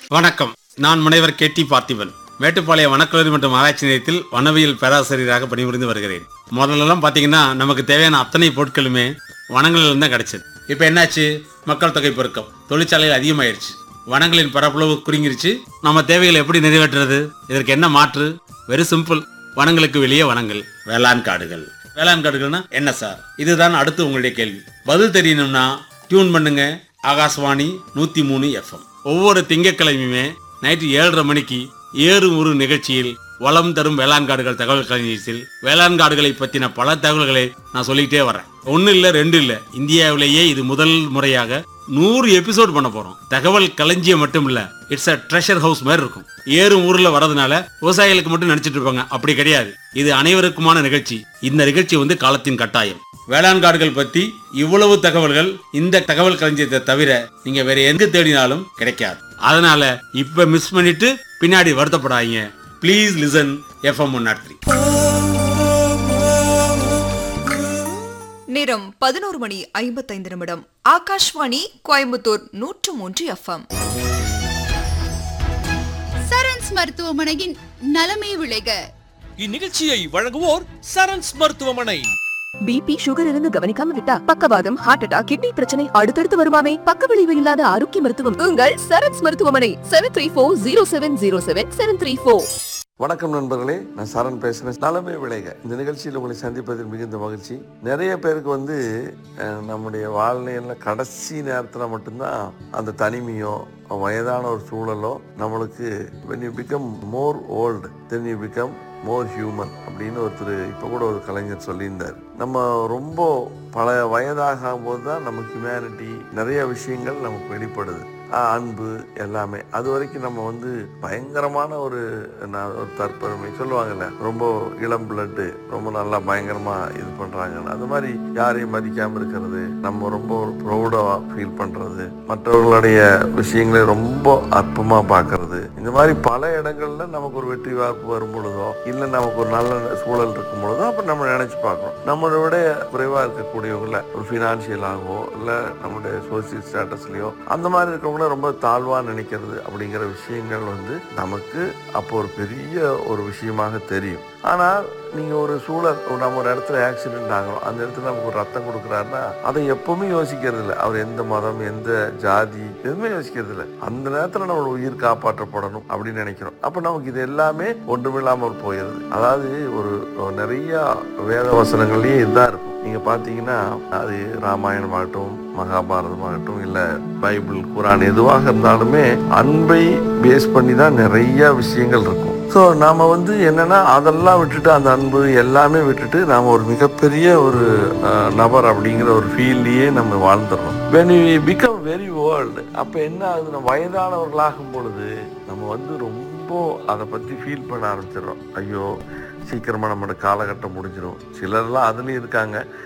வணக்கம் நான் முனைவர் கே டி பார்த்திபன் மேட்டுப்பாளையம் வனக்கல்லூரி மற்றும் ஆராய்ச்சி நிலையத்தில் வனவியல் பேராசிரியராக பணிபுரிந்து வருகிறேன் முதல்லலாம் பார்த்தீங்கன்னா நமக்கு தேவையான அத்தனை பொருட்களுமே வனங்களில் தான் கிடைச்சது இப்போ என்னாச்சு மக்கள் தொகை பெருக்கம் தொழிற்சாலைகள் அதிகமாயிருச்சு வனங்களின் பரப்பளவு குறுங்கிருச்சு நம்ம தேவைகளை எப்படி நிறைவேற்றுறது இதற்கு என்ன மாற்று வெரி சிம்பிள் வனங்களுக்கு வெளியே வனங்கள் வேளாண் காடுகள் வேளாண் காடுகள்னா என்ன சார் இதுதான் அடுத்து உங்களுடைய கேள்வி பதில் தெரியணும்னா டியூன் பண்ணுங்க ஆகாஷ்வாணி நூத்தி மூணு எஃப்எம் ஒவ்வொரு திங்கட்கிழமையுமே நைட்டு ஏழரை மணிக்கு ஏறு ஒரு நிகழ்ச்சியில் வளம் தரும் வேளாண் காடுகள் தகவல் களஞ்சியத்தில் வேளாண் காடுகளை பத்தின பல தகவல்களை நான் சொல்லிக்கிட்டே வரேன் ஒன்னு இல்ல ரெண்டு இல்ல இந்தியாவிலேயே இது முதல் முறையாக நூறு எபிசோட் பண்ண போறோம் தகவல் களஞ்சியம் மட்டும் இல்ல இட்ஸ் அ ட்ரெஷர் ஹவுஸ் மாதிரி இருக்கும் ஏறும் ஊர்ல வரதுனால விவசாயிகளுக்கு மட்டும் நினைச்சிட்டு இருப்பாங்க அப்படி கிடையாது இது அனைவருக்குமான நிகழ்ச்சி இந்த நிகழ்ச்சி வந்து காலத்தின் கட்டாயம் வேளாண் காடுகள் பத்தி இவ்வளவு தகவல்கள் இந்த தகவல் களஞ்சியத்தை தவிர நீங்க வேற எங்க தேடினாலும் கிடைக்காது அதனால இப்ப மிஸ் பண்ணிட்டு பின்னாடி வருத்தப்படாதீங்க please listen FM one nought three நேரம் பதினோரு மணி ஐம்பத்தைந்து நிமிடம் ஆகாஷ்வாணி கோயம்புத்தூர் நூற்று மூன்று எஃப்எம் சரண்ஸ் மருத்துவமனையின் நலமே விளைக இந்நிகழ்ச்சியை வழங்குவோர் சரண்ஸ் மருத்துவமனை பிபி சுகர் இருந்து கவனிக்காம விட்டா பக்கவாதம் ஹார்ட் அட்டாக் கிட்னி பிரச்சனை அடுத்தடுத்து வருமாமே பக்க விளைவு இல்லாத ஆரோக்கிய மருத்துவம் உங்கள் சரத்ஸ் மருத்துவமனை seven three four zero seven zero seven seven three four வணக்கம் நண்பர்களே நான் சரண் பேசுகிறேன் நலமே விளைக இந்த நிகழ்ச்சியில் உங்களை சந்திப்பதில் மிகுந்த மகிழ்ச்சி நிறைய பேருக்கு வந்து அஹ், நம்முடைய வாழ்நிலையில் கடைசி நேரத்தில் மட்டும்தான் அந்த தனிமையோ வயதான ஒரு சூழலோ நம்மளுக்கு when you become more old then you become more human அப்படின்னு ஒருத்தர் இப்போ கூட ஒரு கலைஞர் சொல்லியிருந்தார் நம்ம ரொம்ப பல வயதாகும் போது தான் நம்ம ஹியூமனிட்டி நிறைய விஷயங்கள் நமக்கு வெளிப்படுது ஆஹ் அன்பு எல்லாமே அது வரைக்கும் நம்ம வந்து பயங்கரமான ஒரு நான் ஒரு தற்பெருமை சொல்லுவாங்கல்ல ரொம்ப இளம் பிளட்டு ரொம்ப நல்லா பயங்கரமா இது பண்றாங்க அது மாதிரி யாரையும் மதிக்காம இருக்கிறது நம்ம ரொம்ப ப்ரௌடா ஃபீல் பண்றது மற்றவர்களுடைய விஷயங்களை ரொம்ப அற்பமா பார்க்கிறது இந்த மாதிரி பல இடங்கள்ல நமக்கு ஒரு வெற்றி வாய்ப்பு வரும் பொழுதோ இல்லை நமக்கு ஒரு நல்ல சூழல் இருக்கும் பொழுதோ அப்ப நம்ம நினைச்சு பார்க்கணும் நம்மளை விட குறைவா இருக்கக்கூடியவங்கள ஒரு ஃபினான்ஷியலாகவோ இல்லை நம்முடைய சோசியல் ஸ்டேட்டஸ்லயோ அந்த மாதிரி இருக்கவங்கள ரொம்ப தாழ்வா நினைக்கிறது அப்படிங்கிற விஷயங்கள் வந்து நமக்கு அப்போ ஒரு பெரிய ஒரு விஷயமாக தெரியும் ஆனால் நீங்க ஒரு சூழல் ஒரு நம்ம ஒரு இடத்துல ஆக்சிடென்ட் ஆகும் அந்த இடத்துல நமக்கு ஒரு ரத்தம் கொடுக்குறாருன்னா அதை எப்பவுமே யோசிக்கிறது இல்லை அவர் எந்த மதம் எந்த ஜாதி எதுவுமே யோசிக்கிறது இல்லை அந்த நேரத்துல நம்ம உயிர் காப்பாற்றப்படணும் அப்படின்னு நினைக்கிறோம் அப்ப நமக்கு இது எல்லாமே ஒன்றுமில்லாமல் போயிடுது அதாவது ஒரு ஒரு நிறைய வேத வசனங்கள்லயே இதுதான் இருக்கும் நீங்க பாத்தீங்கன்னா அது ராமாயணமாகட்டும் மகாபாரதமாகட்டும் இல்ல பைபிள் குரான் எதுவாக இருந்தாலுமே அன்பை பேஸ் பண்ணி தான் நிறைய விஷயங்கள் இருக்கும் ஸோ நாம வந்து என்னன்னா அதெல்லாம் விட்டுட்டு அந்த அன்பு எல்லாமே விட்டுட்டு நாம ஒரு மிகப்பெரிய ஒரு அஹ், நபர் அப்படிங்கிற ஒரு ஃபீல்லையே நம்ம வாழ்ந்துடுறோம் when we become very world அப்போ என்ன ஆகுது நம்ம வயதானவர்களாகும் பொழுது நம்ம வந்து ரொம்ப அதை பற்றி ஃபீல் பண்ண ஆரம்பிச்சிடுறோம் ஐயோ சீக்கிரமாக நம்மளோட காலகட்டம் முடிஞ்சிடும் சிலர்லாம் அதுலேயும் இருக்காங்க